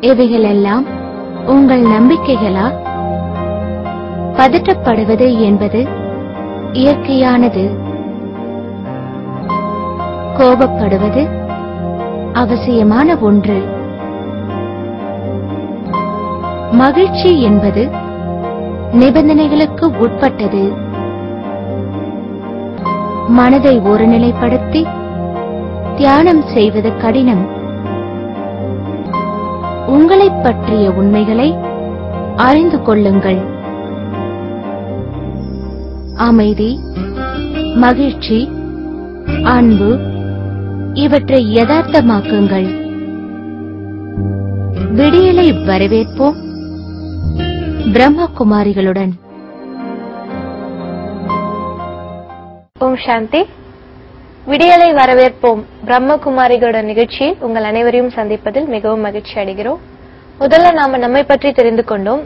இவைகளெல்லாம் உங்கள் நம்பிக்கைகளா பதட்டப்படுவது என்பது இயற்கையானது கோபப்படுவது அவசியமான ஒன்று மகிழ்ச்சி என்பது நிபந்தனைகளுக்கு உட்பட்டது மனதை ஒருநிலைப்படுத்தி தியானம் செய்வது கடினம் உங்களைப் பற்றிய உண்மைகளை அறிந்து கொள்ளுங்கள் அமைதி மகிழ்ச்சி அன்பு இவற்றை யதார்த்தமாக்குங்கள் விடியலை வரவேற்போம் பிரம்மகுமாரிகளுடன் ஓம் சாந்தி விடியலை வரவேற்போம் பிரம்மகுமாரிகளோட நிகழ்ச்சியில் உங்கள் அனைவரையும் சந்திப்பதில் மிகவும் மகிழ்ச்சி அடைகிறோம் முதல்ல நாம நம்மை பற்றி தெரிந்து கொண்டோம்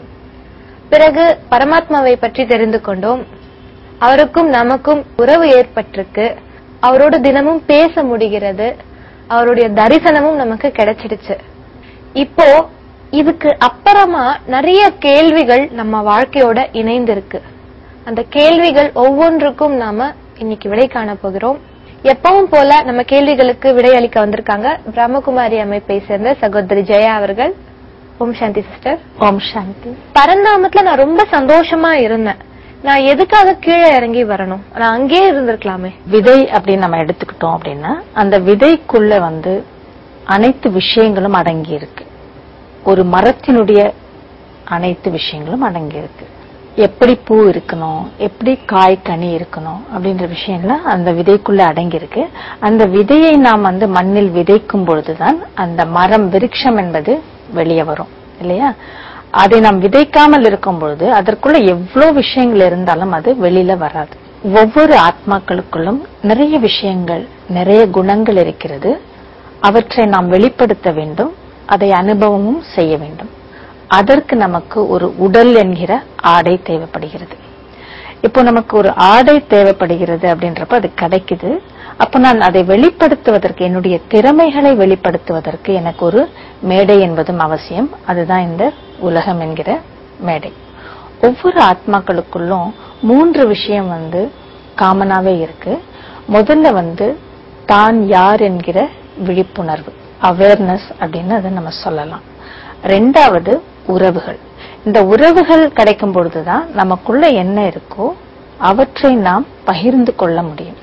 பிறகு பரமாத்மாவை பற்றி தெரிந்து கொண்டோம் அவருக்கும் நமக்கும் உறவு ஏற்பட்டிருக்கு அவரோட தினமும் பேச முடிகிறது அவருடைய தரிசனமும் நமக்கு கிடைச்சிடுச்சு இப்போ இதுக்கு அப்புறமா நிறைய கேள்விகள் நம்ம வாழ்க்கையோட இணைந்திருக்கு அந்த கேள்விகள் ஒவ்வொன்றுக்கும் நாம இன்னைக்கு விடை காண போகிறோம் எப்பவும் போல நம்ம கேள்விகளுக்கு விடையளிக்க வந்திருக்காங்க பிரம்மகுமாரி அமைப்பை சேர்ந்த சகோதரி ஜெயா அவர்கள் ஓம் சாந்தி சிஸ்டர் ஓம் சாந்தி பரந்தாமத்துல நான் ரொம்ப சந்தோஷமா இருந்தேன் நான் எதுக்காக கீழே இறங்கி வரணும் நான் அங்கேயே இருந்திருக்கலாமே விதை அப்படின்னு நம்ம எடுத்துக்கிட்டோம் அப்படின்னா அந்த விதைக்குள்ள வந்து அனைத்து விஷயங்களும் அடங்கி இருக்கு ஒரு மரத்தினுடைய அனைத்து விஷயங்களும் அடங்கி இருக்கு எப்படி பூ இருக்கணும் எப்படி காய் கனி இருக்கணும் அப்படின்ற விஷயங்கள்லாம் அந்த விதைக்குள்ள அடங்கி இருக்கு அந்த விதையை நாம் வந்து மண்ணில் விதைக்கும் பொழுதுதான் அந்த மரம் விருட்சம் என்பது வெளியே வரும் இல்லையா அதை நாம் விதைக்காமல் இருக்கும் பொழுது அதற்குள்ள எவ்வளவு விஷயங்கள் இருந்தாலும் அது வெளியில வராது ஒவ்வொரு ஆத்மாக்களுக்குள்ளும் நிறைய விஷயங்கள் நிறைய குணங்கள் இருக்கிறது அவற்றை நாம் வெளிப்படுத்த வேண்டும் அதை அனுபவமும் செய்ய வேண்டும் அதற்கு நமக்கு ஒரு உடல் என்கிற ஆடை தேவைப்படுகிறது இப்போ நமக்கு ஒரு ஆடை தேவைப்படுகிறது அப்படின்றப்ப அது கிடைக்குது அப்ப நான் அதை வெளிப்படுத்துவதற்கு என்னுடைய திறமைகளை வெளிப்படுத்துவதற்கு எனக்கு ஒரு மேடை என்பதும் அவசியம் அதுதான் இந்த உலகம் என்கிற மேடை ஒவ்வொரு ஆத்மாக்களுக்குள்ளும் மூன்று விஷயம் வந்து காமனாவே இருக்கு முதல்ல வந்து தான் யார் என்கிற விழிப்புணர்வு அவேர்னஸ் அப்படின்னு அதை நம்ம சொல்லலாம் ரெண்டாவது உறவுகள் இந்த உறவுகள் கிடைக்கும் பொழுதுதான் நமக்குள்ள என்ன இருக்கோ அவற்றை நாம் பகிர்ந்து கொள்ள முடியும்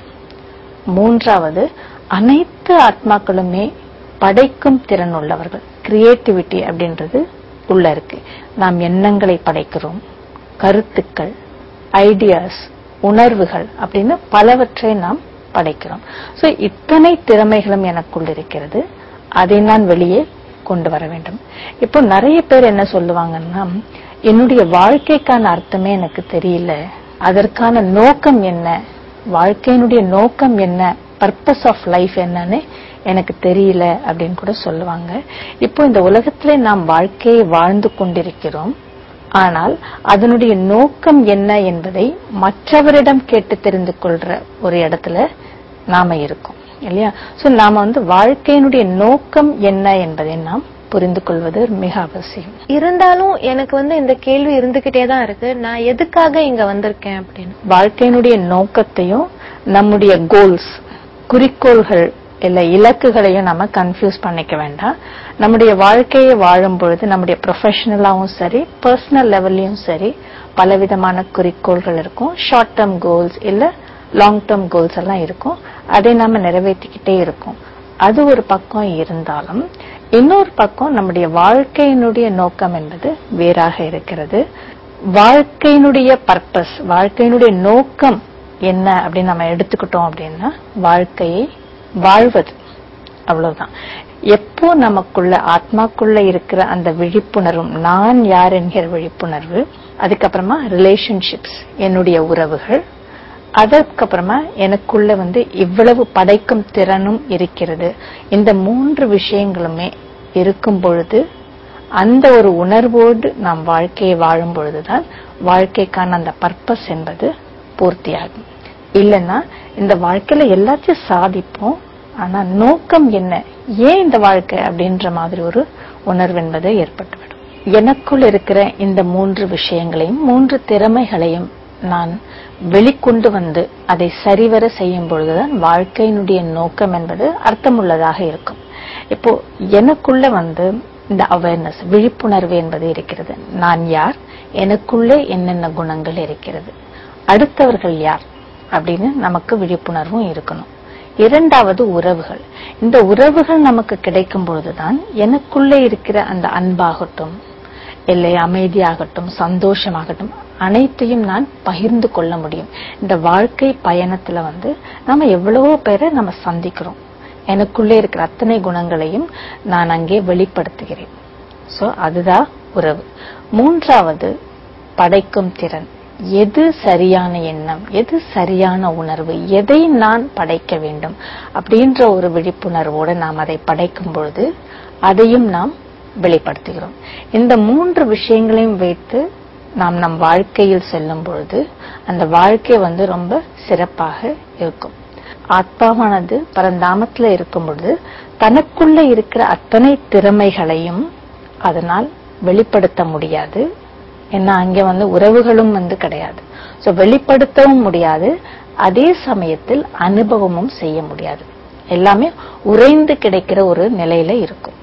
மூன்றாவது அனைத்து ஆத்மாக்களுமே படைக்கும் திறன் உள்ளவர்கள் கிரியேட்டிவிட்டி அப்படின்றது உள்ள இருக்கு நாம் எண்ணங்களை படைக்கிறோம் கருத்துக்கள் ஐடியாஸ் உணர்வுகள் அப்படின்னு பலவற்றை நாம் படைக்கிறோம் சோ இத்தனை திறமைகளும் எனக்குள் இருக்கிறது அதை நான் வெளியே கொண்டு வர வேண்டும் இப்போ நிறைய பேர் என்ன சொல்லுவாங்கன்னா என்னுடைய வாழ்க்கைக்கான அர்த்தமே எனக்கு தெரியல அதற்கான நோக்கம் என்ன வாழ்க்கையினுடைய நோக்கம் என்ன பர்பஸ் ஆஃப் லைஃப் என்னன்னு எனக்கு தெரியல அப்படின்னு கூட சொல்லுவாங்க இப்போ இந்த உலகத்திலே நாம் வாழ்க்கையை வாழ்ந்து கொண்டிருக்கிறோம் ஆனால் அதனுடைய நோக்கம் என்ன என்பதை மற்றவரிடம் கேட்டு தெரிந்து கொள்ற ஒரு இடத்துல நாம இருக்கோம் இல்லையா சோ நாம வந்து வாழ்க்கையினுடைய நோக்கம் என்ன என்பதை நாம் புரிந்து கொள்வது மிக அவசியம் இருந்தாலும் எனக்கு வந்து இந்த கேள்வி இருந்துகிட்டே தான் இருக்கு நான் எதுக்காக இங்க வந்திருக்கேன் அப்படின்னு வாழ்க்கையினுடைய நோக்கத்தையும் நம்முடைய கோல்ஸ் குறிக்கோள்கள் இல்ல இலக்குகளையும் நம்ம கன்ஃபியூஸ் பண்ணிக்க வேண்டாம் நம்முடைய வாழ்க்கையை வாழும் பொழுது நம்முடைய ப்ரொஃபஷனலாவும் சரி பர்சனல் லெவல்லையும் சரி பலவிதமான குறிக்கோள்கள் இருக்கும் ஷார்ட் டேர்ம் கோல்ஸ் இல்ல லாங் டேர்ம் கோல்ஸ் எல்லாம் இருக்கும் அதை நாம நிறைவேற்றிக்கிட்டே இருக்கோம் அது ஒரு பக்கம் இருந்தாலும் இன்னொரு பக்கம் நம்முடைய வாழ்க்கையினுடைய நோக்கம் என்பது வேறாக இருக்கிறது வாழ்க்கையினுடைய பர்பஸ் வாழ்க்கையினுடைய நோக்கம் என்ன அப்படின்னு நம்ம எடுத்துக்கிட்டோம் அப்படின்னா வாழ்க்கையை வாழ்வது அவ்வளவுதான் எப்போ நமக்குள்ள ஆத்மாக்குள்ள இருக்கிற அந்த விழிப்புணர்வும் நான் யார் என்கிற விழிப்புணர்வு அதுக்கப்புறமா ரிலேஷன்ஷிப்ஸ் என்னுடைய உறவுகள் அதற்கப்புறமா எனக்குள்ள வந்து இவ்வளவு படைக்கும் திறனும் இருக்கிறது இந்த மூன்று விஷயங்களுமே இருக்கும் பொழுது அந்த ஒரு உணர்வோடு நாம் வாழ்க்கையை வாழும் பொழுதுதான் வாழ்க்கைக்கான அந்த பர்பஸ் என்பது பூர்த்தியாகும் இல்லைன்னா இந்த வாழ்க்கையில எல்லாத்தையும் சாதிப்போம் ஆனா நோக்கம் என்ன ஏன் இந்த வாழ்க்கை அப்படின்ற மாதிரி ஒரு உணர்வு என்பது ஏற்பட்டுவிடும் எனக்குள் இருக்கிற இந்த மூன்று விஷயங்களையும் மூன்று திறமைகளையும் நான் வெளிக்கொண்டு வந்து அதை சரிவர செய்யும் பொழுதுதான் வாழ்க்கையினுடைய நோக்கம் என்பது அர்த்தமுள்ளதாக இருக்கும் இப்போ எனக்குள்ள வந்து இந்த அவேர்னஸ் விழிப்புணர்வு என்பது இருக்கிறது நான் யார் எனக்குள்ளே என்னென்ன குணங்கள் இருக்கிறது அடுத்தவர்கள் யார் அப்படின்னு நமக்கு விழிப்புணர்வும் இருக்கணும் இரண்டாவது உறவுகள் இந்த உறவுகள் நமக்கு கிடைக்கும் பொழுதுதான் எனக்குள்ளே இருக்கிற அந்த அன்பாகட்டும் இல்லை அமைதியாகட்டும் சந்தோஷமாகட்டும் அனைத்தையும் நான் பகிர்ந்து கொள்ள முடியும் இந்த வாழ்க்கை பயணத்துல வந்து நம்ம எவ்வளவோ பேரை நம்ம சந்திக்கிறோம் எனக்குள்ளே இருக்கிற அத்தனை குணங்களையும் நான் அங்கே வெளிப்படுத்துகிறேன் சோ அதுதான் உறவு மூன்றாவது படைக்கும் திறன் எது சரியான எண்ணம் எது சரியான உணர்வு எதை நான் படைக்க வேண்டும் அப்படின்ற ஒரு விழிப்புணர்வோடு நாம் அதை படைக்கும் பொழுது அதையும் நாம் வெளிப்படுத்துகிறோம் இந்த மூன்று விஷயங்களையும் வைத்து நாம் நம் வாழ்க்கையில் செல்லும் பொழுது அந்த வாழ்க்கை வந்து ரொம்ப சிறப்பாக இருக்கும் ஆத்மாவானது பரந்தாமத்துல இருக்கும் பொழுது தனக்குள்ள இருக்கிற அத்தனை திறமைகளையும் அதனால் வெளிப்படுத்த முடியாது ஏன்னா அங்க வந்து உறவுகளும் வந்து கிடையாது சோ வெளிப்படுத்தவும் முடியாது அதே சமயத்தில் அனுபவமும் செய்ய முடியாது எல்லாமே உறைந்து கிடைக்கிற ஒரு நிலையில இருக்கும்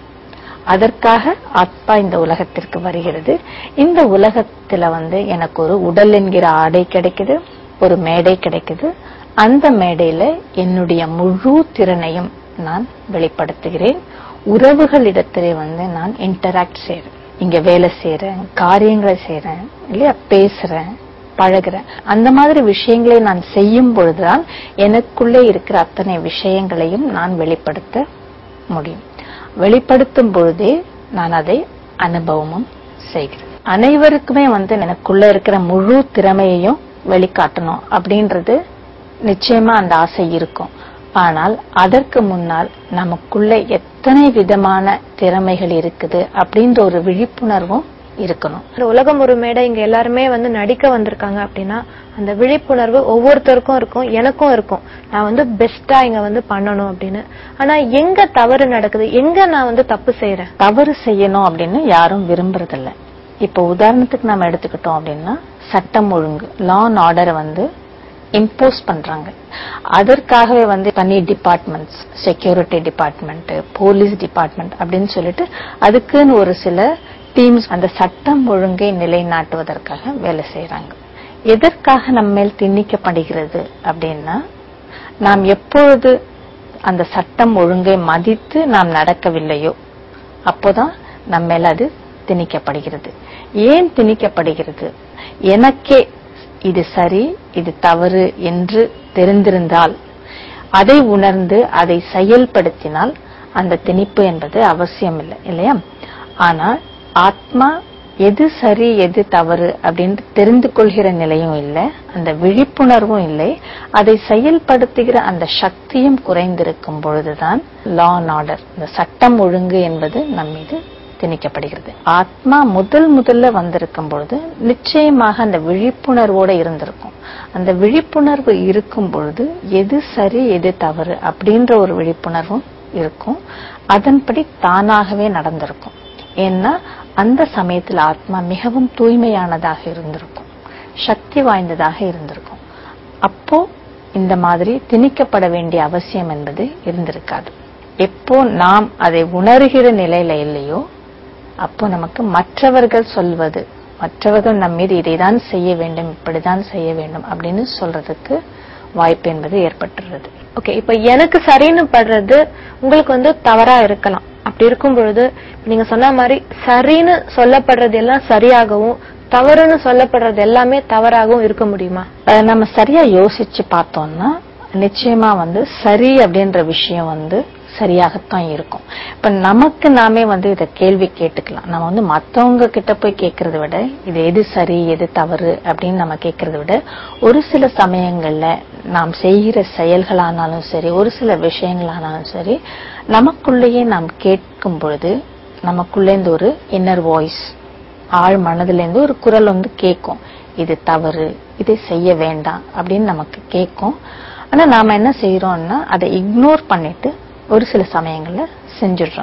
அதற்காக ஆத்மா இந்த உலகத்திற்கு வருகிறது இந்த உலகத்துல வந்து எனக்கு ஒரு உடல் என்கிற ஆடை கிடைக்குது ஒரு மேடை கிடைக்குது அந்த மேடையில என்னுடைய முழு திறனையும் நான் வெளிப்படுத்துகிறேன் உறவுகளிடத்திலே வந்து நான் இன்டராக்ட் செய்றேன் இங்க வேலை செய்யறேன் காரியங்களை செய்யறேன் இல்லையா பேசுறேன் பழகுறேன் அந்த மாதிரி விஷயங்களை நான் செய்யும் பொழுதுதான் எனக்குள்ளே இருக்கிற அத்தனை விஷயங்களையும் நான் வெளிப்படுத்த முடியும் வெளிப்படுத்தும் பொழுதே நான் அதை அனுபவமும் செய்கிறேன் அனைவருக்குமே வந்து எனக்குள்ள இருக்கிற முழு திறமையையும் வெளிக்காட்டணும் அப்படின்றது நிச்சயமா அந்த ஆசை இருக்கும் ஆனால் அதற்கு முன்னால் நமக்குள்ள எத்தனை விதமான திறமைகள் இருக்குது அப்படின்ற ஒரு விழிப்புணர்வும் இருக்கணும் இந்த உலகம் ஒரு மேடை இங்க எல்லாருமே வந்து நடிக்க வந்திருக்காங்க அப்படின்னா அந்த விழிப்புணர்வு ஒவ்வொருத்தருக்கும் இருக்கும் எனக்கும் இருக்கும் நான் வந்து பெஸ்டா இங்க வந்து பண்ணணும் அப்படின்னு ஆனா எங்க தவறு நடக்குது எங்க நான் வந்து தப்பு செய்யறேன் தவறு செய்யணும் அப்படின்னு யாரும் விரும்புறதில்ல இப்போ உதாரணத்துக்கு நம்ம எடுத்துக்கிட்டோம் அப்படின்னா சட்டம் ஒழுங்கு லா அண்ட் ஆர்டரை வந்து இம்போஸ் பண்றாங்க அதற்காகவே வந்து தனி departments security department police department அப்படின்னு சொல்லிட்டு அதுக்குன்னு ஒரு சில டீம்ஸ் அந்த சட்டம் ஒழுங்கை நிலைநாட்டுவதற்காக வேலை செய்யறாங்க எதற்காக நம்ம மேல் திணிக்கப்படுகிறது அப்படின்னா நாம் எப்பொழுது அந்த சட்டம் ஒழுங்கை மதித்து நாம் நடக்கவில்லையோ அப்போதான் நம்ம மேல அது திணிக்கப்படுகிறது ஏன் திணிக்கப்படுகிறது எனக்கே இது சரி இது தவறு என்று தெரிந்திருந்தால் அதை உணர்ந்து அதை செயல்படுத்தினால் அந்த திணிப்பு என்பது அவசியம் இல்லை இல்லையா ஆனா ஆத்மா எது சரி எது தவறு அப்படின்னு தெரிந்து கொள்கிற நிலையும் இல்லை அந்த விழிப்புணர்வும் இல்லை அதை செயல்படுத்துகிற அந்த சக்தியும் குறைந்திருக்கும் பொழுதுதான் லா அண்ட் ஆர்டர் இந்த சட்டம் ஒழுங்கு என்பது நம் மீது திணிக்கப்படுகிறது ஆத்மா முதல் முதல்ல வந்திருக்கும் பொழுது நிச்சயமாக அந்த விழிப்புணர்வோட இருந்திருக்கும் அந்த விழிப்புணர்வு இருக்கும் பொழுது எது சரி எது தவறு அப்படின்ற ஒரு விழிப்புணர்வும் இருக்கும் அதன்படி தானாகவே நடந்திருக்கும் ஏன்னா அந்த சமயத்தில் ஆத்மா மிகவும் தூய்மையானதாக இருந்திருக்கும் சக்தி வாய்ந்ததாக இருந்திருக்கும் அப்போ இந்த மாதிரி திணிக்கப்பட வேண்டிய அவசியம் என்பது இருந்திருக்காது எப்போ நாம் அதை உணர்கிற நிலையில இல்லையோ அப்போ நமக்கு மற்றவர்கள் சொல்வது மற்றவர்கள் நம் மீது இதைதான் செய்ய வேண்டும் இப்படிதான் செய்ய வேண்டும் அப்படின்னு சொல்றதுக்கு வாய்ப்பு என்பது ஏற்பட்டுறது ஓகே இப்ப எனக்கு சரின்னு படுறது உங்களுக்கு வந்து தவறா இருக்கலாம் அப்படி இருக்கும் பொழுது நீங்க சொன்ன மாதிரி சரின்னு சொல்லப்படுறது எல்லாம் சரியாகவும் தவறுன்னு சொல்லப்படுறது எல்லாமே தவறாகவும் இருக்க முடியுமா அஹ் நம்ம சரியா யோசிச்சு பார்த்தோம்னா நிச்சயமா வந்து சரி அப்படின்ற விஷயம் வந்து சரியாகத்தான் இருக்கும் இப்ப நமக்கு நாமே வந்து இத கேள்வி கேட்டுக்கலாம் நம்ம வந்து மத்தவங்க கிட்ட போய் கேட்கறத விட இது எது சரி எது தவறு அப்படின்னு நம்ம கேட்கறத விட ஒரு சில சமயங்கள்ல நாம் செய்கிற செயல்களானாலும் சரி ஒரு சில விஷயங்களானாலும் சரி நமக்குள்ளேயே நாம் கேட்கும் பொழுது நமக்குள்ளே இந்த ஒரு இன்னர் வாய்ஸ் ஆழ் மனதுல இருந்து ஒரு குரல் வந்து கேட்கும் இது தவறு இதை செய்ய வேண்டாம் அப்படின்னு நமக்கு கேட்கும் ஆனா நாம என்ன செய்யறோம்னா அதை இக்னோர் பண்ணிட்டு ஒரு சில சமயங்கள்ல செஞ்சிடுறோம்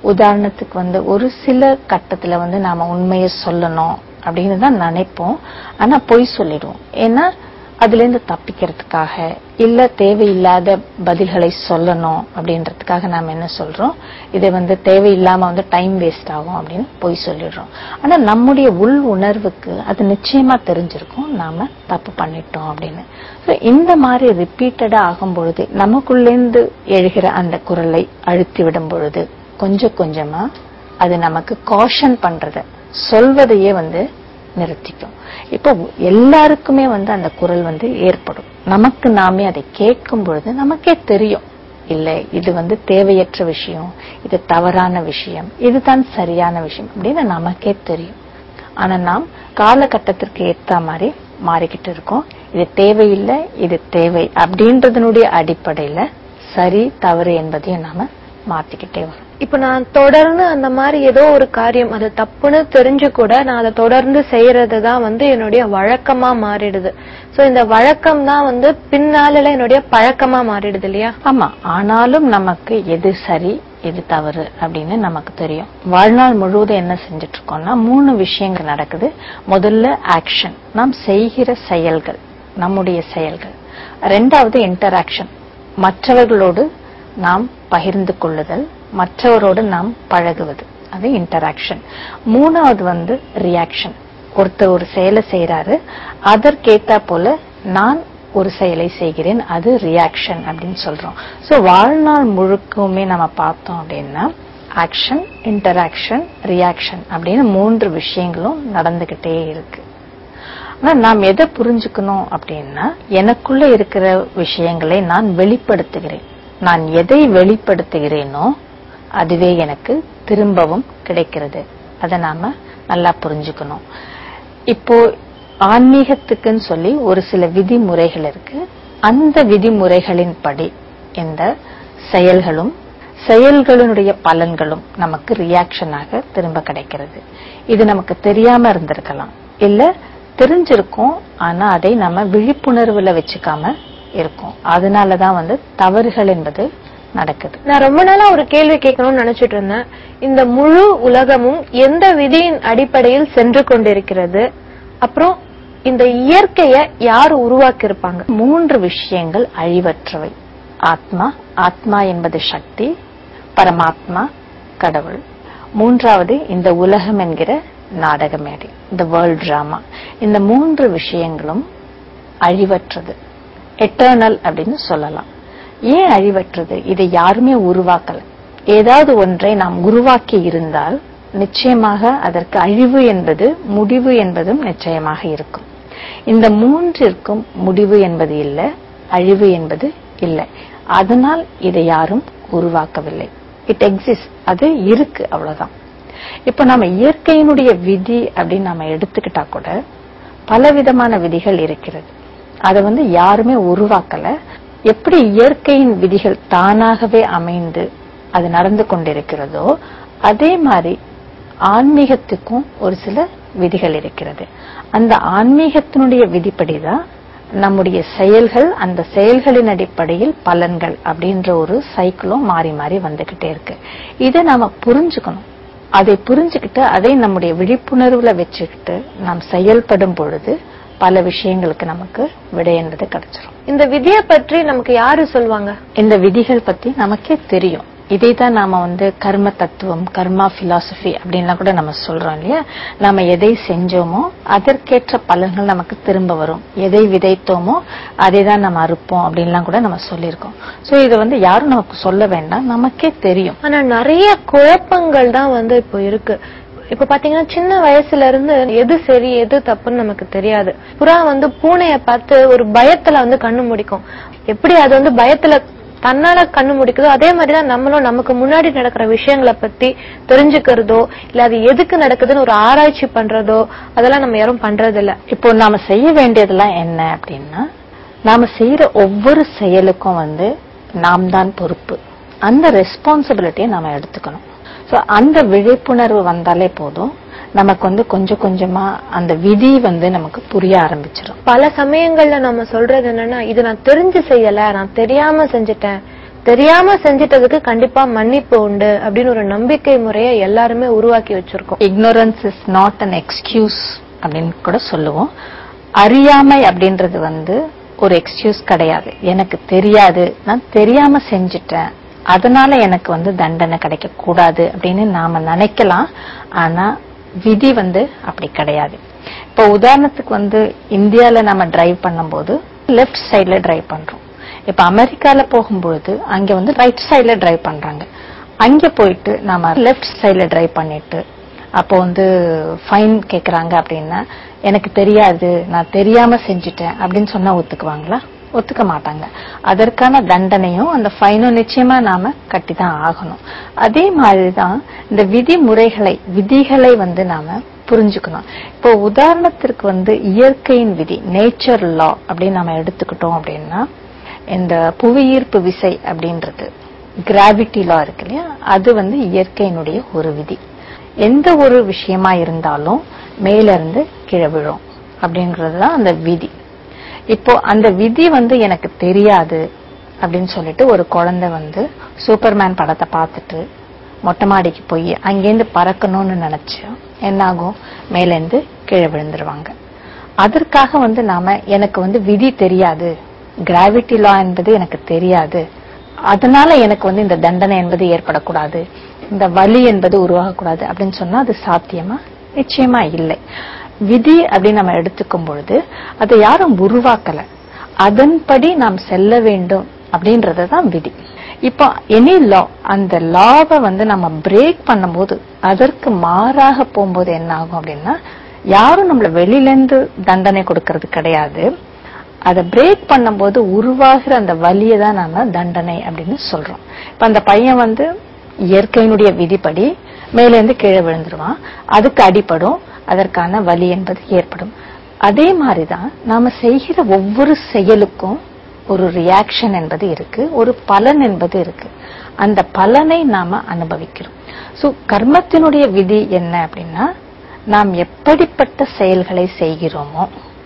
உதாரணத்துக்கு வந்து ஒரு சில கட்டத்துல வந்து நாம உண்மையை சொல்லணும் அப்படின்னு தான் நினைப்போம் ஆனா பொய் சொல்லிடுவோம் ஏன்னா அதுல இருந்து தப்பிக்கிறதுக்காக இல்ல தேவையில்லாத பதில்களை சொல்லணும் அப்படின்றதுக்காக நாம என்ன சொல்றோம் இதை வந்து தேவையில்லாம வந்து டைம் வேஸ்ட் ஆகும் அப்படின்னு பொய் சொல்லிடுறோம் ஆனா நம்முடைய உள் உணர்வுக்கு அது நிச்சயமா தெரிஞ்சிருக்கும் நாம தப்பு பண்ணிட்டோம் அப்படின்னு So, இந்த மாதிரி ரிப்பீட்டடா ஆகும் பொழுது நமக்குள்ளேந்து எழுகிற அந்த குரலை அழுத்தி விடும் பொழுது கொஞ்சம் கொஞ்சமா அது நமக்கு காஷன் பண்றத சொல்வதையே வந்து நிறுத்திக்கும் இப்போ எல்லாருக்குமே வந்து அந்த குரல் வந்து ஏற்படும் நமக்கு நாமே அதை கேட்கும் பொழுது நமக்கே தெரியும் இல்லை இது வந்து தேவையற்ற விஷயம் இது தவறான விஷயம் இதுதான் சரியான விஷயம் அப்படின்னு நமக்கே தெரியும் ஆனா நாம் காலகட்டத்திற்கு ஏத்த மாதிரி மாறிக்கிட்டு இருக்கோம் இது தேவையில்லை இது தேவை அப்படின்றதனுடைய அடிப்படையில சரி தவறு என்பதையும் நாம மாத்திக்கிட்டே வரோம் இப்ப நான் தொடர்ந்து அந்த மாதிரி ஏதோ ஒரு காரியம் அது தப்புன்னு தெரிஞ்சு கூட நான் அதை தொடர்ந்து செய்யறது தான் வந்து என்னுடைய வழக்கமா மாறிடுது சோ இந்த வழக்கம் தான் வந்து பின்னால என்னுடைய பழக்கமா மாறிடுது இல்லையா ஆமா ஆனாலும் நமக்கு எது சரி எது தவறு அப்படின்னு நமக்கு தெரியும் வாழ்நாள் முழுவதும் என்ன செஞ்சுட்டு இருக்கோம்னா மூணு விஷயங்கள் நடக்குது முதல்ல ஆக்ஷன் நாம் செய்கிற செயல்கள் நம்முடைய செயல்கள் ரெண்டாவது இன்டராக்ஷன் மற்றவர்களோடு நாம் பகிர்ந்து கொள்ளுதல் மற்றவரோடு நாம் பழகுவது அது இன்டராக்ஷன் மூணாவது வந்து ரியாக்ஷன் ஒருத்தர் ஒரு செயலை செய்யறாரு அதற்கேத்தா போல நான் ஒரு செயலை செய்கிறேன் அது ரியாக்ஷன் அப்படின்னு சொல்றோம் சோ வாழ்நாள் முழுக்கவுமே நம்ம பார்த்தோம் அப்படின்னா ஆக்ஷன் இன்டராக்ஷன் ரியாக்ஷன் அப்படின்னு மூன்று விஷயங்களும் நடந்துகிட்டே இருக்கு ஆனா நாம் எதை புரிஞ்சுக்கணும் அப்படின்னா எனக்குள்ள இருக்கிற விஷயங்களை நான் வெளிப்படுத்துகிறேன் நான் எதை வெளிப்படுத்துகிறேனோ அதுவே எனக்கு திரும்பவும் கிடைக்கிறது அதை நாம நல்லா புரிஞ்சுக்கணும் இப்போ ஆன்மீகத்துக்குன்னு சொல்லி ஒரு சில விதிமுறைகள் இருக்கு அந்த விதிமுறைகளின் படி இந்த செயல்களும் செயல்களினுடைய பலன்களும் நமக்கு ரியாக்ஷனாக திரும்ப கிடைக்கிறது இது நமக்கு தெரியாம இருந்திருக்கலாம் இல்ல தெரிஞ்சிருக்கும் ஆனா அதை நம்ம விழிப்புணர்வுல வச்சுக்காம இருக்கும் அதனாலதான் வந்து தவறுகள் என்பது நடக்குது நான் ரொம்ப நாளா ஒரு கேள்வி கேட்கணும்னு நினைச்சிட்டு இருந்தேன் இந்த முழு உலகமும் எந்த விதியின் அடிப்படையில் சென்று கொண்டிருக்கிறது அப்புறம் இந்த இயற்கைய யார் உருவாக்கி இருப்பாங்க மூன்று விஷயங்கள் அழிவற்றவை ஆத்மா ஆத்மா என்பது சக்தி பரமாத்மா கடவுள் மூன்றாவது இந்த உலகம் என்கிற நாடக மேடை இந்த வேர்ல்ட் டிராமா இந்த மூன்று விஷயங்களும் அழிவற்றது எட்டர்னல் அப்படின்னு சொல்லலாம் ஏன் அழிவற்றது இதை யாருமே உருவாக்கல ஏதாவது ஒன்றை நாம் உருவாக்கி இருந்தால் நிச்சயமாக அதற்கு அழிவு என்பது முடிவு என்பதும் நிச்சயமாக இருக்கும் இந்த மூன்றிற்கும் முடிவு என்பது இல்லை அழிவு என்பது இல்லை அதனால் இதை யாரும் உருவாக்கவில்லை இட் எக்ஸிஸ்ட் அது இருக்கு அவ்வளவுதான் இப்ப நம்ம இயற்கையினுடைய விதி அப்படின்னு நம்ம எடுத்துக்கிட்டா கூட பலவிதமான விதிகள் இருக்கிறது அதை வந்து யாருமே உருவாக்கல எப்படி இயற்கையின் விதிகள் தானாகவே அமைந்து அது நடந்து கொண்டிருக்கிறதோ அதே மாதிரி ஆன்மீகத்துக்கும் ஒரு சில விதிகள் இருக்கிறது அந்த ஆன்மீகத்தினுடைய விதிப்படிதான் நம்முடைய செயல்கள் அந்த செயல்களின் அடிப்படையில் பலன்கள் அப்படின்ற ஒரு சைக்கிளும் மாறி மாறி வந்துகிட்டே இருக்கு இதை நாம புரிஞ்சுக்கணும் அதை புரிஞ்சுக்கிட்டு அதை நம்முடைய விழிப்புணர்வுல வச்சுக்கிட்டு நாம் செயல்படும் பொழுது பல விஷயங்களுக்கு நமக்கு விடை என்பது கிடைச்சிரும் இந்த விதியை பற்றி நமக்கு யாரு சொல்லுவாங்க இந்த விதிகள் பத்தி நமக்கே தெரியும் இதை தான் நாம வந்து கர்ம தத்துவம் கர்மா பிலாசபி அப்படின்லாம் கூட நம்ம சொல்றோம் இல்லையா நாம எதை செஞ்சோமோ அதற்கேற்ற பலன்கள் நமக்கு திரும்ப வரும் எதை விதைத்தோமோ அதை தான் நம்ம அறுப்போம் அப்படின்லாம் கூட நம்ம சொல்லியிருக்கோம் சோ இதை வந்து யாரும் நமக்கு சொல்ல வேண்டாம் நமக்கே தெரியும் ஆனா நிறைய குழப்பங்கள் தான் வந்து இப்போ இருக்கு இப்ப பாத்தீங்கன்னா சின்ன வயசுல இருந்து எது சரி எது தப்புன்னு நமக்கு தெரியாது புறா வந்து பூனைய பார்த்து ஒரு பயத்துல வந்து கண்ணு முடிக்கும் எப்படி அது வந்து பயத்துல தன்னால கண்ணு முடிக்குதோ அதே மாதிரிதான் நம்மளும் நமக்கு முன்னாடி நடக்கிற விஷயங்களை பத்தி தெரிஞ்சுக்கிறதோ இல்ல அது எதுக்கு நடக்குதுன்னு ஒரு ஆராய்ச்சி பண்றதோ அதெல்லாம் நம்ம யாரும் பண்றது இல்ல இப்போ நாம செய்ய வேண்டியதெல்லாம் என்ன அப்படின்னா நாம செய்யற ஒவ்வொரு செயலுக்கும் வந்து நாம் தான் பொறுப்பு அந்த ரெஸ்பான்சிபிலிட்டியை நாம எடுத்துக்கணும் சோ அந்த விழிப்புணர்வு வந்தாலே போதும் நமக்கு வந்து கொஞ்சம் கொஞ்சமா அந்த விதி வந்து நமக்கு புரிய ஆரம்பிச்சிடும் பல சமயங்கள்ல நம்ம சொல்றது என்னன்னா இது நான் தெரிஞ்சு செய்யல நான் தெரியாம செஞ்சுட்டேன் தெரியாம செஞ்சிட்டதுக்கு கண்டிப்பா மன்னிப்பு உண்டு அப்படின்னு ஒரு நம்பிக்கை முறையை எல்லாருமே உருவாக்கி வச்சிருக்கோம் ignorance is not an excuse அப்படின்னு கூட சொல்லுவோம் அறியாமை அப்படின்றது வந்து ஒரு எக்ஸ்கியூஸ் கிடையாது எனக்கு தெரியாது நான் தெரியாம செஞ்சுட்டேன் அதனால எனக்கு வந்து தண்டனை கிடைக்க கூடாது அப்படின்னு நாம நினைக்கலாம் ஆனா விதி வந்து அப்படி கிடையாது இப்போ உதாரணத்துக்கு வந்து இந்தியால நம்ம டிரைவ் பண்ணும்போது லெஃப்ட் சைடுல டிரைவ் பண்றோம் இப்ப அமெரிக்கால போகும்பொழுது அங்க வந்து ரைட் சைடுல டிரைவ் பண்றாங்க அங்க போயிட்டு நாம லெஃப்ட் சைடுல டிரைவ் பண்ணிட்டு அப்போ வந்து ஃபைன் கேக்குறாங்க அப்படின்னா எனக்கு தெரியாது நான் தெரியாம செஞ்சுட்டேன் அப்படின்னு சொன்னா ஒத்துக்குவாங்களா ஒத்துக்க மாட்டாங்க அதற்கான தண்டனையும் அந்த ஃபைனும் நிச்சயமா நாம கட்டி தான் ஆகணும் அதே மாதிரிதான் இந்த விதிமுறைகளை விதிகளை வந்து நாம புரிஞ்சுக்கணும் இப்போ உதாரணத்திற்கு வந்து இயற்கையின் விதி நேச்சர் லா அப்படின்னு நம்ம எடுத்துக்கிட்டோம் அப்படின்னா இந்த புவியீர்ப்பு விசை அப்படின்றது கிராவிட்டி லா இருக்கு இல்லையா அது வந்து இயற்கையினுடைய ஒரு விதி எந்த ஒரு விஷயமா இருந்தாலும் மேல இருந்து கீழே விழும் அப்படிங்கிறது தான் அந்த விதி இப்போ அந்த விதி வந்து எனக்கு தெரியாது அப்படின்னு சொல்லிட்டு ஒரு குழந்தை வந்து சூப்பர்மேன் படத்தை பார்த்துட்டு மொட்டை மாடிக்கு போய் அங்கேருந்து பறக்கணும்னு நினைச்சு என்னாகும் மேலேருந்து கீழே விழுந்துருவாங்க அதற்காக வந்து நாம எனக்கு வந்து விதி தெரியாது கிராவிட்டி லா என்பது எனக்கு தெரியாது அதனால எனக்கு வந்து இந்த தண்டனை என்பது ஏற்படக்கூடாது இந்த வலி என்பது உருவாகக்கூடாது அப்படின்னு சொன்னா அது சாத்தியமா நிச்சயமா இல்லை விதி அப்படின்னு நம்ம எடுத்துக்கும் பொழுது அதை யாரும் உருவாக்கல அதன்படி நாம் செல்ல வேண்டும் அப்படின்றது தான் விதி இப்போ எனி லா அந்த லாவை வந்து நம்ம பிரேக் பண்ணும்போது அதற்கு மாறாக போகும்போது என்ன ஆகும் அப்படின்னா யாரும் நம்மள வெளியில இருந்து தண்டனை கொடுக்கறது கிடையாது அதை பிரேக் பண்ணும்போது உருவாகிற அந்த வலியை தான் நாம தண்டனை அப்படின்னு சொல்றோம் இப்ப அந்த பையன் வந்து இயற்கையினுடைய விதிப்படி மேல இருந்து கீழே விழுந்துருவான் அதுக்கு அடிபடும் அதற்கான வலி என்பது ஏற்படும் அதே மாதிரிதான் நாம செய்கிற ஒவ்வொரு செயலுக்கும் ஒரு ரியாக்ஷன் என்பது இருக்கு ஒரு பலன் என்பது இருக்கு அந்த பலனை நாம அனுபவிக்கிறோம் சோ கர்மத்தினுடைய விதி என்ன அப்படின்னா நாம் எப்படிப்பட்ட செயல்களை செய்கிறோமோ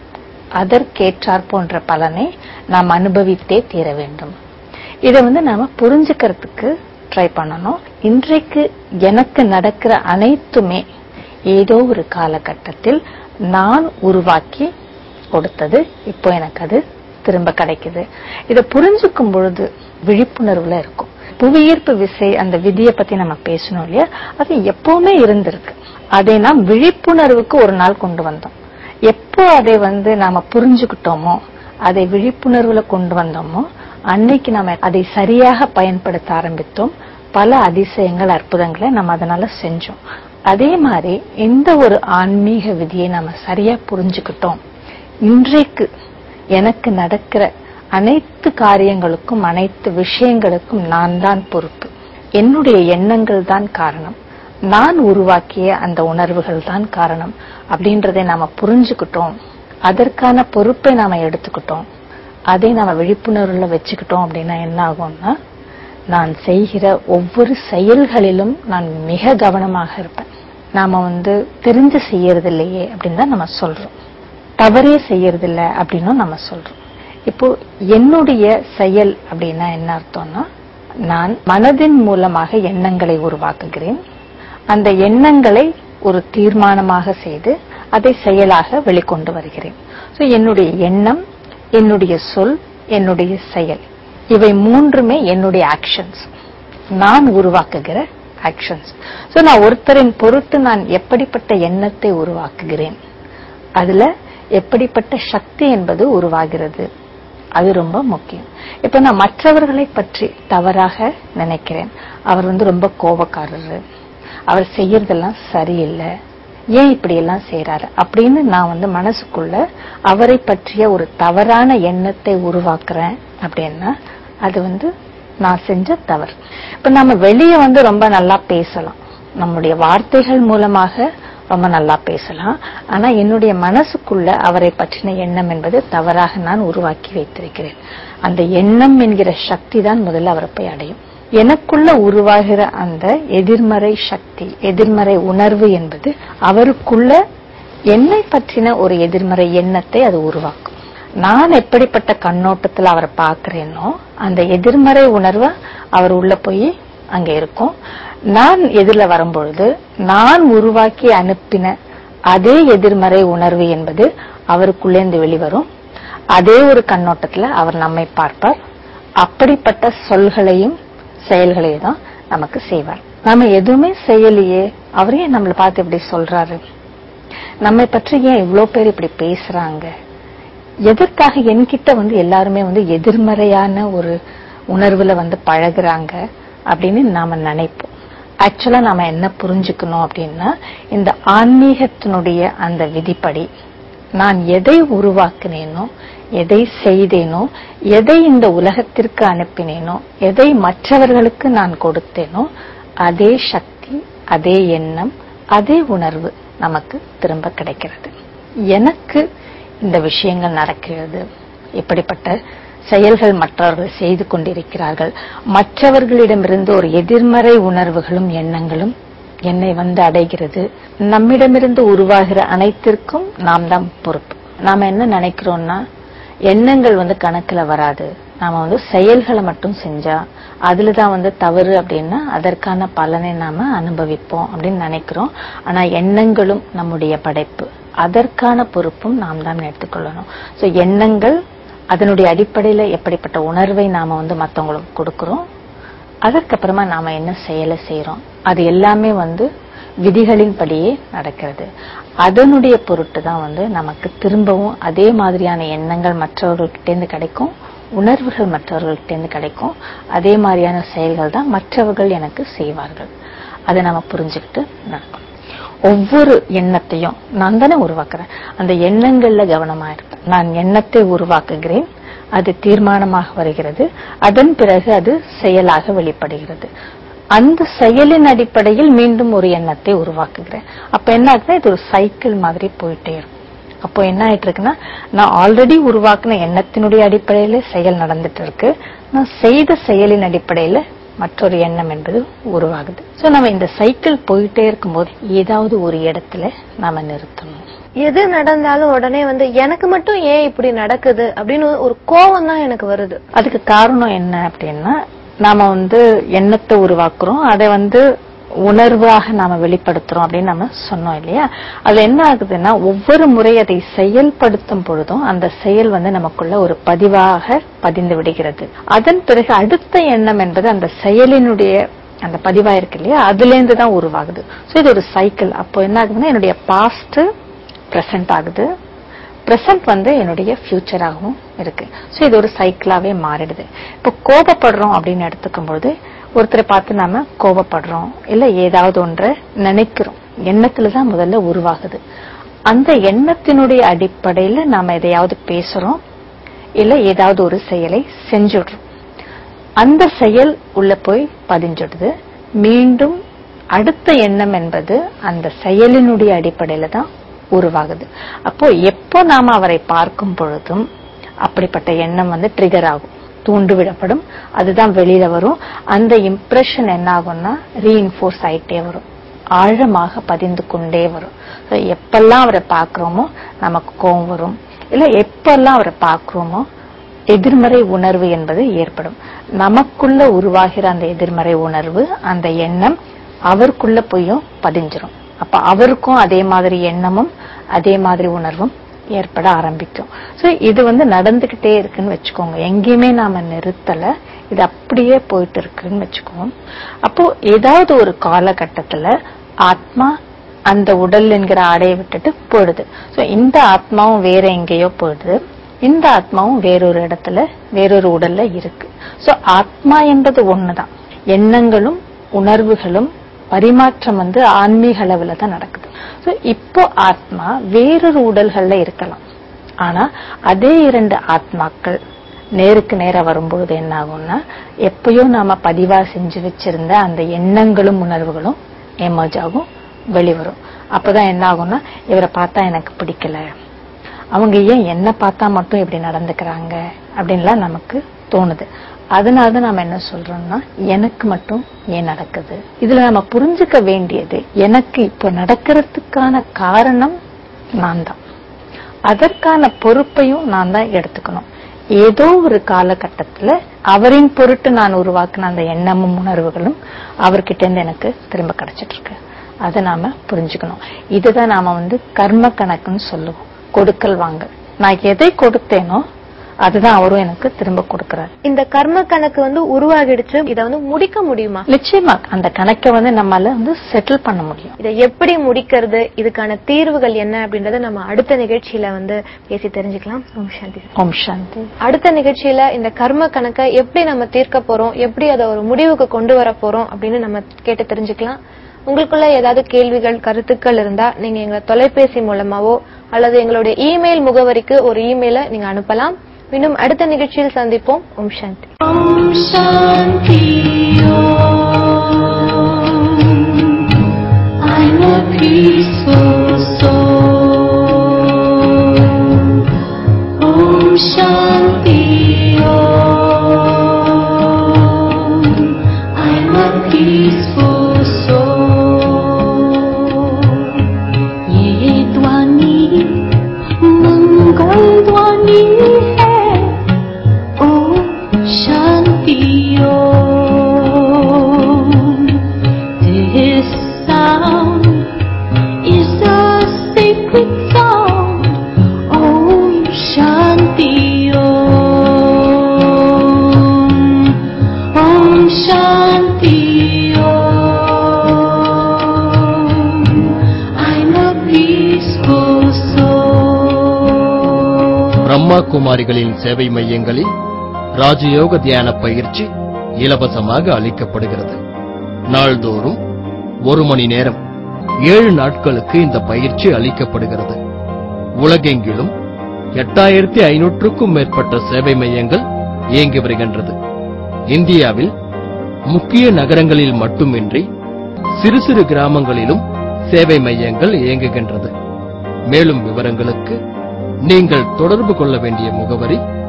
அதற்கேற்றார் போன்ற பலனை நாம் அனுபவித்தே தீர வேண்டும் இதை வந்து நாம புரிஞ்சுக்கிறதுக்கு ட்ரை பண்ணணும் இன்றைக்கு எனக்கு நடக்கிற அனைத்துமே ஏதோ ஒரு காலகட்டத்தில் நான் உருவாக்கி கொடுத்தது இப்போ எனக்கு அது திரும்ப கிடைக்குது இதை புரிஞ்சுக்கும் பொழுது விழிப்புணர்வுல இருக்கும் புவியீர்ப்பு விசை அந்த விதியை பத்தி நம்ம பேசணும் இல்லையா அது எப்பவுமே இருந்திருக்கு அதை நாம் விழிப்புணர்வுக்கு ஒரு நாள் கொண்டு வந்தோம் எப்போ அதை வந்து நாம புரிஞ்சுக்கிட்டோமோ அதை விழிப்புணர்வுல கொண்டு வந்தோமோ அன்னைக்கு நாம அதை சரியாக பயன்படுத்த ஆரம்பித்தோம் பல அதிசயங்கள் அற்புதங்களை நம்ம அதனால செஞ்சோம் அதே மாதிரி எந்த ஒரு ஆன்மீக விதியை நம்ம சரியா புரிஞ்சுக்கிட்டோம் இன்றைக்கு எனக்கு நடக்கிற அனைத்து காரியங்களுக்கும் அனைத்து விஷயங்களுக்கும் நான் தான் பொறுப்பு என்னுடைய எண்ணங்கள் தான் காரணம் நான் உருவாக்கிய அந்த உணர்வுகள் தான் காரணம் அப்படின்றதை நாம புரிஞ்சுக்கிட்டோம் அதற்கான பொறுப்பை நாம எடுத்துக்கிட்டோம் அதை நாம விழிப்புணர்வுல வச்சுக்கிட்டோம் அப்படின்னா என்ன ஆகும்னா நான் செய்கிற ஒவ்வொரு செயல்களிலும் நான் மிக கவனமாக இருப்பேன் நாம வந்து தெரிஞ்சு செய்யறது இல்லையே அப்படின்னு தான் நம்ம சொல்றோம் தவறே செய்யறது இல்ல அப்படின்னும் நம்ம சொல்றோம் இப்போ என்னுடைய செயல் அப்படின்னா என்ன அர்த்தம்னா நான் மனதின் மூலமாக எண்ணங்களை உருவாக்குகிறேன் அந்த எண்ணங்களை ஒரு தீர்மானமாக செய்து அதை செயலாக வெளிக்கொண்டு வருகிறேன் சோ என்னுடைய எண்ணம் என்னுடைய சொல் என்னுடைய செயல் இவை மூன்றுமே என்னுடைய ஆக்ஷன்ஸ் நான் உருவாக்குகிற ஆக்ஷன்ஸ் சோ நான் ஒருத்தரின் பொருட்டு நான் எப்படிப்பட்ட எண்ணத்தை உருவாக்குகிறேன் அதுல எப்படிப்பட்ட சக்தி என்பது உருவாகிறது அது ரொம்ப முக்கியம் இப்ப நான் மற்றவர்களை பற்றி தவறாக நினைக்கிறேன் அவர் வந்து ரொம்ப கோபக்காரரு அவர் செய்யறதெல்லாம் சரியில்லை ஏன் இப்படி எல்லாம் செய்யறாரு அப்படின்னு நான் வந்து மனசுக்குள்ள அவரை பற்றிய ஒரு தவறான எண்ணத்தை உருவாக்குறேன் அப்படின்னா அது வந்து நான் செஞ்ச தவறு இப்ப நம்ம வெளியே வந்து ரொம்ப நல்லா பேசலாம் நம்முடைய வார்த்தைகள் மூலமாக ரொம்ப நல்லா பேசலாம் ஆனா என்னுடைய மனசுக்குள்ள அவரை பற்றின எண்ணம் என்பது தவறாக நான் உருவாக்கி வைத்திருக்கிறேன் அந்த எண்ணம் என்கிற சக்தி தான் முதல்ல அவரை போய் அடையும் எனக்குள்ள உருவாகிற அந்த எதிர்மறை சக்தி எதிர்மறை உணர்வு என்பது அவருக்குள்ள என்னை பற்றின ஒரு எதிர்மறை எண்ணத்தை அது உருவாக்கும் நான் எப்படிப்பட்ட கண்ணோட்டத்துல அவரை பார்க்கிறேனோ அந்த எதிர்மறை உணர்வு அவர் உள்ள போய் அங்க இருக்கும் நான் எதிரில வரும்பொழுது நான் உருவாக்கி அனுப்பின அதே எதிர்மறை உணர்வு என்பது அவருக்குள்ளேந்து வெளிவரும் அதே ஒரு கண்ணோட்டத்துல அவர் நம்மை பார்ப்பார் அப்படிப்பட்ட சொல்களையும் செயல்களையும் தான் நமக்கு செய்வார் நாம எதுவுமே செய்யலையே அவரே நம்மளை பார்த்து இப்படி சொல்றாரு நம்மை பற்றி ஏன் இவ்வளவு பேர் இப்படி பேசுறாங்க எதற்காக என்கிட்ட வந்து எல்லாருமே வந்து எதிர்மறையான ஒரு உணர்வுல வந்து பழகுறாங்க அப்படின்னு நாம நினைப்போம் ஆக்சுவலா நாம என்ன புரிஞ்சுக்கணும் அப்படின்னா இந்த ஆன்மீகத்தினுடைய அந்த விதிப்படி நான் எதை உருவாக்கினேனோ எதை செய்தேனோ எதை இந்த உலகத்திற்கு அனுப்பினேனோ எதை மற்றவர்களுக்கு நான் கொடுத்தேனோ அதே சக்தி அதே எண்ணம் அதே உணர்வு நமக்கு திரும்ப கிடைக்கிறது எனக்கு இந்த விஷயங்கள் நடக்கிறது இப்படிப்பட்ட செயல்கள் மற்றவர்கள் செய்து கொண்டிருக்கிறார்கள் மற்றவர்களிடமிருந்து ஒரு எதிர்மறை உணர்வுகளும் எண்ணங்களும் என்னை வந்து அடைகிறது நம்மிடமிருந்து உருவாகிற அனைத்திற்கும் நாம் தான் பொறுப்பு நாம என்ன நினைக்கிறோம்னா எண்ணங்கள் வந்து கணக்குல வராது நாம வந்து செயல்களை மட்டும் செஞ்சா அதுலதான் வந்து தவறு அப்படின்னா அதற்கான பலனை நாம அனுபவிப்போம் அப்படின்னு நினைக்கிறோம் ஆனா எண்ணங்களும் நம்முடைய படைப்பு அதற்கான பொறுப்பும் நாம் தான் எடுத்துக்கொள்ளணும் சோ எண்ணங்கள் அதனுடைய அடிப்படையில எப்படிப்பட்ட உணர்வை நாம வந்து மத்தவங்களுக்கு கொடுக்கிறோம் அதற்கப்புறமா நாம என்ன செயலை செய்யறோம் அது எல்லாமே வந்து விதிகளின்படியே நடக்கிறது அதனுடைய பொருட்டு தான் வந்து நமக்கு திரும்பவும் அதே மாதிரியான எண்ணங்கள் மற்றவர்கள்கிட்டேருந்து கிடைக்கும் உணர்வுகள் மற்றவர்கள்கிட்டேருந்து கிடைக்கும் அதே மாதிரியான செயல்கள் தான் மற்றவர்கள் எனக்கு செய்வார்கள் அதை நாம புரிஞ்சுக்கிட்டு நடக்கணும் ஒவ்வொரு எண்ணத்தையும் நான் தானே உருவாக்குறேன் அந்த எண்ணங்கள்ல கவனமா இருப்பேன் நான் எண்ணத்தை உருவாக்குகிறேன் அது தீர்மானமாக வருகிறது அதன் பிறகு அது செயலாக வெளிப்படுகிறது அந்த செயலின் அடிப்படையில் மீண்டும் ஒரு எண்ணத்தை உருவாக்குகிறேன் அப்ப என்ன ஆகுதுன்னா இது ஒரு சைக்கிள் மாதிரி போயிட்டே இருக்கும் அப்போ என்ன ஆயிட்டு இருக்குன்னா நான் ஆல்ரெடி உருவாக்குன எண்ணத்தினுடைய அடிப்படையில செயல் நடந்துட்டு இருக்கு நான் செய்த செயலின் அடிப்படையில மற்றொரு எண்ணம் என்பது உருவாகுது சோ நம்ம இந்த சைக்கிள் போயிட்டே இருக்கும்போது ஏதாவது ஒரு இடத்துல நாம நிறுத்தணும் எது நடந்தாலும் உடனே வந்து எனக்கு மட்டும் ஏன் இப்படி நடக்குது அப்படின்னு ஒரு கோவம் தான் எனக்கு வருது அதுக்கு காரணம் என்ன அப்படின்னா நாம வந்து எண்ணத்தை உருவாக்குறோம் அதை வந்து உணர்வாக நாம வெளிப்படுத்துறோம் அப்படின்னு நம்ம சொன்னோம் இல்லையா அது என்ன ஆகுதுன்னா ஒவ்வொரு முறை அதை செயல்படுத்தும் பொழுதும் அந்த செயல் வந்து நமக்குள்ள ஒரு பதிவாக பதிந்து விடுகிறது அதன் பிறகு அடுத்த எண்ணம் என்பது அந்த செயலினுடைய அந்த பதிவா இருக்கு இல்லையா அதுல இருந்து தான் உருவாகுது சோ இது ஒரு சைக்கிள் அப்போ என்ன ஆகுதுன்னா என்னுடைய பாஸ்ட் பிரசன்ட் ஆகுது பிரசன்ட் வந்து என்னுடைய ஃபியூச்சராகவும் இருக்கு சோ இது ஒரு சைக்கிளாவே மாறிடுது இப்போ கோபப்படுறோம் அப்படின்னு எடுத்துக்கும் பொழுது ஒருத்தரை பார்த்து நாம கோபப்படுறோம் இல்ல ஏதாவது ஒன்றை நினைக்கிறோம் எண்ணத்துல தான் முதல்ல உருவாகுது அந்த எண்ணத்தினுடைய அடிப்படையில நாம எதையாவது பேசுறோம் இல்ல ஏதாவது ஒரு செயலை செஞ்சுடுறோம் அந்த செயல் உள்ள போய் பதிஞ்சுடுது மீண்டும் அடுத்த எண்ணம் என்பது அந்த செயலினுடைய அடிப்படையில தான் உருவாகுது அப்போ எப்போ நாம அவரை பார்க்கும் பொழுதும் அப்படிப்பட்ட எண்ணம் வந்து ட்ரிகர் ஆகும் தூண்டு விடப்படும் அதுதான் வெளியில வரும் அந்த இம்ப்ரெஷன் என்ன ஆகும்னா ரீஇன்ஃபோர்ஸ் ஆயிட்டே வரும் ஆழமாக பதிந்து கொண்டே வரும் So, எப்பெல்லாம் அவரை பார்க்கிறோமோ நமக்கு கோபம் வரும் இல்ல எப்பெல்லாம் அவரை பார்க்கிறோமோ எதிர்மறை உணர்வு என்பது ஏற்படும் நமக்குள்ள உருவாகிற அந்த எதிர்மறை உணர்வு அந்த எண்ணம் அவருக்குள்ள போயும் பதிஞ்சிரும் அப்ப அவருக்கும் அதே மாதிரி எண்ணமும் அதே மாதிரி உணர்வும் ஏற்பட ஆரம்பிக்கும் சோ இது வந்து நடந்துகிட்டே இருக்குன்னு வச்சுக்கோங்க எங்கேயுமே நாம நிறுத்தல இது அப்படியே போயிட்டு இருக்குன்னு வச்சுக்கோங்க அப்போ ஏதாவது ஒரு காலகட்டத்துல ஆத்மா அந்த உடல் என்கிற ஆடையை விட்டுட்டு போயிடுது சோ இந்த ஆத்மாவும் வேற எங்கேயோ போயிடுது இந்த ஆத்மாவும் வேறொரு இடத்துல வேறொரு உடல்ல இருக்கு சோ ஆத்மா என்பது ஒண்ணுதான் எண்ணங்களும் உணர்வுகளும் பரிமாற்றம் வந்து ஆன்மீக அளவுல தான் நடக்குது சோ இப்போ ஆத்மா வேறொரு உடல்கள்ல இருக்கலாம் ஆனா அதே இரண்டு ஆத்மாக்கள் நேருக்கு நேரா வரும்பொழுது என்ன ஆகும்னா எப்பயோ நாம பதிவா செஞ்சு வச்சிருந்த அந்த எண்ணங்களும் உணர்வுகளும் எமர்ஜ் ஆகும் வெளிவரும் அப்பதான் என்ன ஆகும்னா இவரை பார்த்தா எனக்கு பிடிக்கல அவங்க ஏன் என்ன பார்த்தா மட்டும் இப்படி நடந்துக்கிறாங்க அப்படின்லாம் நமக்கு தோணுது அதனால தான் நாம என்ன சொல்றோம்னா எனக்கு மட்டும் ஏன் நடக்குது இதுல நம்ம புரிஞ்சுக்க வேண்டியது எனக்கு இப்போ நடக்கிறதுக்கான காரணம் நான் தான் அதற்கான பொறுப்பையும் நான் தான் எடுத்துக்கணும் ஏதோ ஒரு காலகட்டத்துல அவரின் பொருட்டு நான் உருவாக்கின அந்த எண்ணமும் உணர்வுகளும் அவர்கிட்ட இருந்து எனக்கு திரும்ப கிடைச்சிட்டு இருக்கு அதை நாம புரிஞ்சுக்கணும் இதுதான் நாம வந்து கர்ம கணக்குன்னு சொல்லுவோம் கொடுக்கல் வாங்கல் நான் எதை கொடுத்தேனோ அதுதான் அவரும் எனக்கு திரும்ப கொடுக்கறாரு இந்த கர்ம கணக்கு வந்து உருவாகிடுச்சு இத வந்து முடிக்க முடியுமா நிச்சயமா அந்த கணக்கை வந்து நம்மால வந்து செட்டில் பண்ண முடியும் இதை எப்படி முடிக்கிறது இதுக்கான தீர்வுகள் என்ன அப்படின்றத நம்ம அடுத்த நிகழ்ச்சியில வந்து பேசி தெரிஞ்சுக்கலாம் ஓம் சாந்தி ஓம் சாந்தி அடுத்த நிகழ்ச்சியில இந்த கர்ம கணக்கை எப்படி நம்ம தீர்க்க போறோம் எப்படி அதை ஒரு முடிவுக்கு கொண்டு வர போறோம் அப்படின்னு நம்ம கேட்டு தெரிஞ்சுக்கலாம் உங்களுக்குள்ள ஏதாவது கேள்விகள் கருத்துக்கள் இருந்தா நீங்க எங்க தொலைபேசி மூலமாவோ அல்லது எங்களுடைய இமெயில் முகவரிக்கு ஒரு இமெயிலை நீங்க அனுப்பலாம் மீண்டும் அடுத்த நிகழ்ச்சியில் சந்திப்போம் ஓம் சாந்தி I'm a peaceful soul. Om Shanti Om. I'm a peaceful soul. ये ध्वनि मंगल ध्वनि है ओम शांति ओम This sound is a sacred sound. Om Shanti Om. Om Shanti Om. I'm a peaceful soul. Brahma குமாரிகளின் சேவை மையங்களில் ராஜயோக தியான பயிற்சி இலவசமாக அளிக்கப்படுகிறது நாள்தோறும் ஒரு மணி நேரம் ஏழு நாட்களுக்கு இந்த பயிற்சி அளிக்கப்படுகிறது உலகெங்கிலும் எட்டாயிரத்தி ஐநூற்றுக்கும் மேற்பட்ட சேவை மையங்கள் இயங்கி வருகின்றது இந்தியாவில் முக்கிய நகரங்களில் மட்டுமின்றி சிறு சிறு கிராமங்களிலும் சேவை மையங்கள் இயங்குகின்றது மேலும் விவரங்களுக்கு நீங்கள் தொடர்பு கொள்ள வேண்டிய முகவரி